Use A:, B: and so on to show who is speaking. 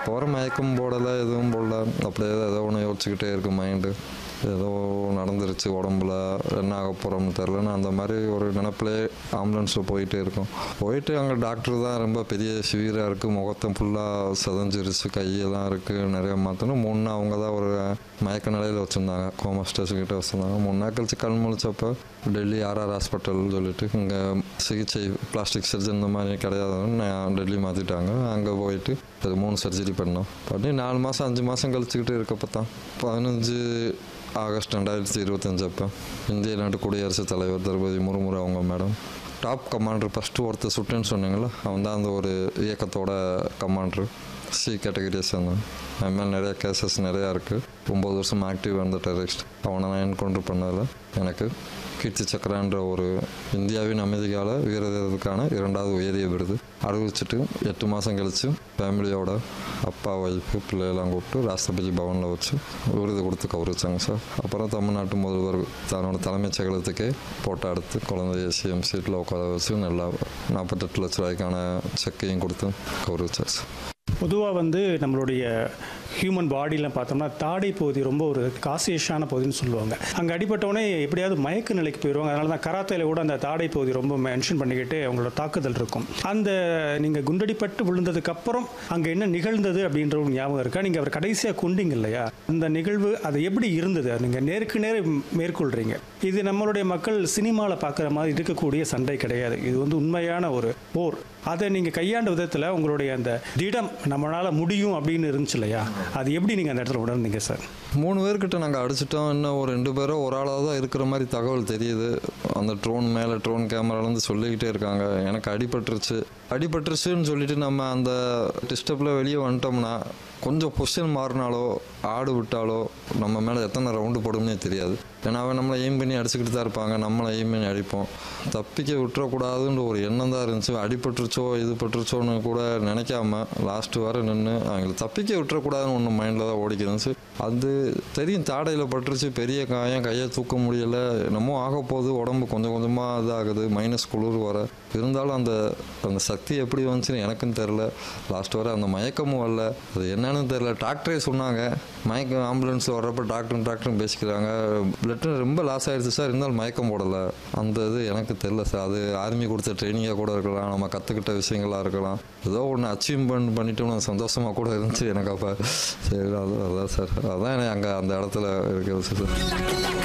A: அப்போ வர மயக்கம் போடலை எதுவும் போடல அப்படியே ஏதோ ஒன்று யோசிச்சுக்கிட்டே இருக்கு மைண்டு ஏதோ நடந்துருச்சு உடம்புல என்ன ஆக போகிறோம்னு தெரிலன்னு அந்த மாதிரி ஒரு நினப்பிலே ஆம்புலன்ஸில் போயிட்டே இருக்கோம் போயிட்டு அங்கே டாக்டர் தான் ரொம்ப பெரிய சிவியராக இருக்குது முகத்தை ஃபுல்லாக செதஞ்சிருச்சு கையெல்லாம் இருக்குது நிறைய மாற்றணும் மூணு நாள் அவங்க தான் ஒரு மயக்க நிலையில் வச்சுருந்தாங்க கோமா ஸ்டேஷன் கிட்ட வச்சுருந்தாங்க மூணு நாள் கழிச்சு கண் முழிச்சப்போ டெல்லி ஆர்ஆர் ஹாஸ்பிட்டல்னு சொல்லிட்டு இங்கே சிகிச்சை பிளாஸ்டிக் சர்ஜன் இந்த மாதிரி கிடையாதுன்னு நான் டெல்லி மாற்றிட்டாங்க அங்கே போயிட்டு அது மூணு சர்ஜரி பண்ணோம் பண்ணி நாலு மாதம் அஞ்சு மாதம் கழிச்சுக்கிட்டு இருக்கப்போ தான் பதினஞ்சு ஆகஸ்ட் ரெண்டாயிரத்தி இருபத்தஞ்சு அப்போ இந்திய நாட்டு குடியரசுத் தலைவர் திரௌபதி முர்மு அவங்க மேடம் டாப் கமாண்டர் ஃபஸ்ட்டு ஒருத்தர் சுட்டுன்னு சொன்னீங்களா அவன் தான் அந்த ஒரு இயக்கத்தோட கமாண்டர் சி கேட்டகரியை சேர்ந்தான் அவன் மேலே நிறைய கேசஸ் நிறையா இருக்குது ஒம்பது வருஷம் ஆக்டிவ் அந்த டெரரிஸ்ட் அவனை நான் என்கவுண்டர் பண்ணதில் எனக்கு கீர்த்தி சக்கரான்ற ஒரு இந்தியாவின் அமைதிக்கால வீரதேரத்துக்கான இரண்டாவது உயரிய விருது அறிவிச்சிட்டு எட்டு மாதம் கழித்து ஃபேமிலியோட அப்பா ஒய்ஃபு பிள்ளையெல்லாம் கூப்பிட்டு ராஷ்டிரபதி பவனில் வச்சு விருது கொடுத்து கௌரவிச்சாங்க சார் அப்புறம் தமிழ்நாட்டு முதல்வர் தன்னோட தலைமைச் செயலகத்துக்கே போட்டோ எடுத்து குழந்தைய சிஎம் சீட்டில் உட்கார வச்சு நல்லா நாற்பத்தெட்டு லட்ச ரூபாய்க்கான செக்கையும் கொடுத்து கௌரவிச்சார் சார்
B: பொதுவாக வந்து நம்மளுடைய ஹியூமன் பாடியில் பார்த்தோம்னா தாடை பகுதி ரொம்ப ஒரு காசியஸான பகுதின்னு சொல்லுவாங்க அங்கே அடிபட்டவொடனே எப்படியாவது மயக்க நிலைக்கு போயிடுவாங்க அதனால தான் கராத்தையில் கூட அந்த தாடை பகுதி ரொம்ப மென்ஷன் பண்ணிக்கிட்டு அவங்களோட தாக்குதல் இருக்கும் அந்த நீங்கள் குண்டடிப்பட்டு விழுந்ததுக்கு அப்புறம் அங்கே என்ன நிகழ்ந்தது அப்படின்ற ஒரு ஞாபகம் இருக்கா நீங்கள் அவர் கடைசியாக கொண்டீங்க இல்லையா அந்த நிகழ்வு அது எப்படி இருந்தது நீங்கள் நேருக்கு நேர் மேற்கொள்கிறீங்க இது நம்மளுடைய மக்கள் சினிமாவில் பார்க்குற மாதிரி இருக்கக்கூடிய சண்டை கிடையாது இது வந்து உண்மையான ஒரு போர் அதை நீங்கள் கையாண்ட விதத்தில் உங்களுடைய அந்த திடம் நம்மளால் முடியும் அப்படின்னு இருந்துச்சு இல்லையா அது எப்படி நீங்கள் அந்த இடத்துல உணர்ந்தீங்க சார்
A: மூணு பேர்கிட்ட நாங்கள் அடிச்சிட்டோம் இன்னும் ஒரு ரெண்டு பேரும் ஒரு ஆளாக தான் இருக்கிற மாதிரி தகவல் தெரியுது அந்த ட்ரோன் மேலே ட்ரோன் கேமராலேருந்து சொல்லிக்கிட்டே இருக்காங்க எனக்கு அடிபட்டுருச்சு அடிபட்டுருச்சுன்னு சொல்லிட்டு நம்ம அந்த டிஸ்டர்பில் வெளியே வந்துட்டோம்னா கொஞ்சம் பொசிஷன் மாறினாலோ ஆடு விட்டாலோ நம்ம மேலே எத்தனை ரவுண்டு போடும்னே தெரியாது ஏன்னா அவன் நம்மளை எய்ம் பண்ணி அடிச்சுக்கிட்டு தான் இருப்பாங்க நம்மளை எய்ம் பண்ணி அடிப்போம் தப்பிக்க விட்டுறக்கூடாதுன்ற ஒரு எண்ணம் தான் இருந்துச்சு அடிபட்டுருச்சோ இது பட்டுருச்சோன்னு கூட நினைக்காம லாஸ்ட்டு வர நின்று அவங்களுக்கு தப்பிக்க விட்டுறக்கூடாதுன்னு ஒன்று மைண்டில் தான் ஓடிக்க இருந்துச்சு அது தெரியும் தாடையில் பட்டுருச்சு பெரிய காயம் கையை தூக்க முடியலை என்னமோ ஆக போகுது உடம்பு கொஞ்சம் கொஞ்சமாக இதாகுது மைனஸ் குளிர் வர இருந்தாலும் அந்த அந்த சக்தி எப்படி வந்துச்சுன்னு எனக்கும் தெரில லாஸ்ட் வர அந்த மயக்கமும் வரல அது என்னன்னு தெரில டாக்டரே சொன்னாங்க மயக்கம் ஆம்புலன்ஸில் வர்றப்ப டாக்டர் டாக்டரும் பேசிக்கிறாங்க பிளட் ரொம்ப லாஸ் ஆயிடுச்சு சார் இருந்தாலும் மயக்கம் போடலை அந்த இது எனக்கு தெரில சார் அது ஆர்மி கொடுத்த ட்ரைனிங்காக கூட இருக்கலாம் நம்ம கற்றுக்கிட்ட விஷயங்களாக இருக்கலாம் ஏதோ ஒன்று அச்சீவ்மெண்ட் பண்ணிட்டோம்னு சந்தோஷமாக கூட இருந்துச்சு எனக்கு அப்போ சரி அது அதான் சார் அதான் எனக்கு அங்கே அந்த இடத்துல இருக்கிறது சார்